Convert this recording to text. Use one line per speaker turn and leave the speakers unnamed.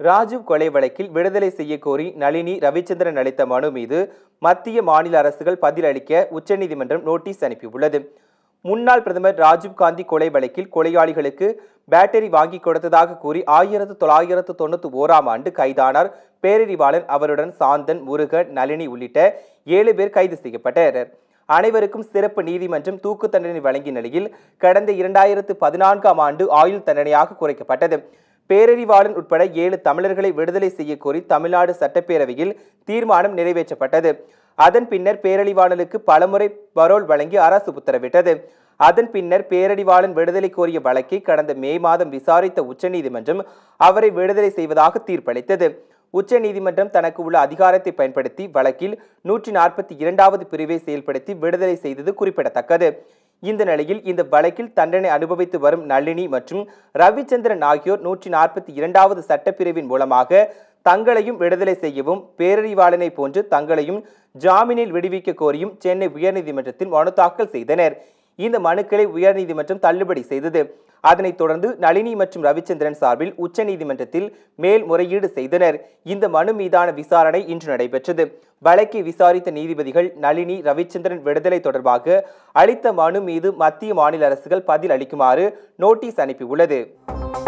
ராஜீவ் கொலை வழக்கில் விடுதலை செய்ய கோரி நளினி ரவிச்சந்திரன் அளித்த மனு மீது மத்திய மாநில அரசுகள் பதிலளிக்க உச்சநீதிமன்றம் நோட்டீஸ் அனுப்பியுள்ளது முன்னாள் பிரதமர் ராஜீவ் காந்தி கொலை வழக்கில் கொலையாளிகளுக்கு பேட்டரி வாங்கி கொடுத்ததாக கூறி ஆயிரத்து தொள்ளாயிரத்து தொண்ணூத்தி ஓராம் ஆண்டு கைதானார் பேரறிவாளன் அவருடன் சாந்தன் முருகன் நளினி உள்ளிட்ட ஏழு பேர் கைது செய்யப்பட்டனர் அனைவருக்கும் சிறப்பு நீதிமன்றம் தூக்கு தண்டனை வழங்கிய நிலையில் கடந்த இரண்டாயிரத்து பதினான்காம் ஆண்டு ஆயுள் தண்டனையாக குறைக்கப்பட்டது பேரறிவாளன் உட்பட ஏழு தமிழர்களை விடுதலை செய்ய கோரி தமிழ்நாடு சட்டப்பேரவையில் தீர்மானம் நிறைவேற்றப்பட்டது அதன் பின்னர் பேரறிவாளனுக்கு பலமுறை பரோல் வழங்கி அரசு உத்தரவிட்டது அதன் பின்னர் பேரறிவாளன் விடுதலை கோரிய வழக்கை கடந்த மே மாதம் விசாரித்த உச்சநீதிமன்றம் அவரை விடுதலை செய்வதாக தீர்ப்பளித்தது உச்சநீதிமன்றம் தனக்கு உள்ள அதிகாரத்தை பயன்படுத்தி வழக்கில் நூற்றி நாற்பத்தி இரண்டாவது பிரிவை செயல்படுத்தி விடுதலை செய்தது குறிப்பிடத்தக்கது இந்த நிலையில் இந்த வழக்கில் தண்டனை அனுபவித்து வரும் நளினி மற்றும் ரவிச்சந்திரன் ஆகியோர் நூற்றி நாற்பத்தி இரண்டாவது சட்டப்பிரிவின் மூலமாக தங்களையும் விடுதலை செய்யவும் பேரறிவாளனை போன்று தங்களையும் ஜாமீனில் விடுவிக்க கோரியும் சென்னை உயர்நீதிமன்றத்தில் மனு தாக்கல் செய்தனர் இந்த மனுக்களை உயர்நீதிமன்றம் தள்ளுபடி செய்தது அதனைத் தொடர்ந்து நளினி மற்றும் ரவிச்சந்திரன் சார்பில் உச்சநீதிமன்றத்தில் மேல்முறையீடு செய்தனர் இந்த மனு மீதான விசாரணை இன்று நடைபெற்றது வழக்கை விசாரித்த நீதிபதிகள் நளினி ரவிச்சந்திரன் விடுதலை தொடர்பாக அளித்த மனு மீது மத்திய மாநில அரசுகள் பதில் அளிக்குமாறு நோட்டீஸ் அனுப்பியுள்ளது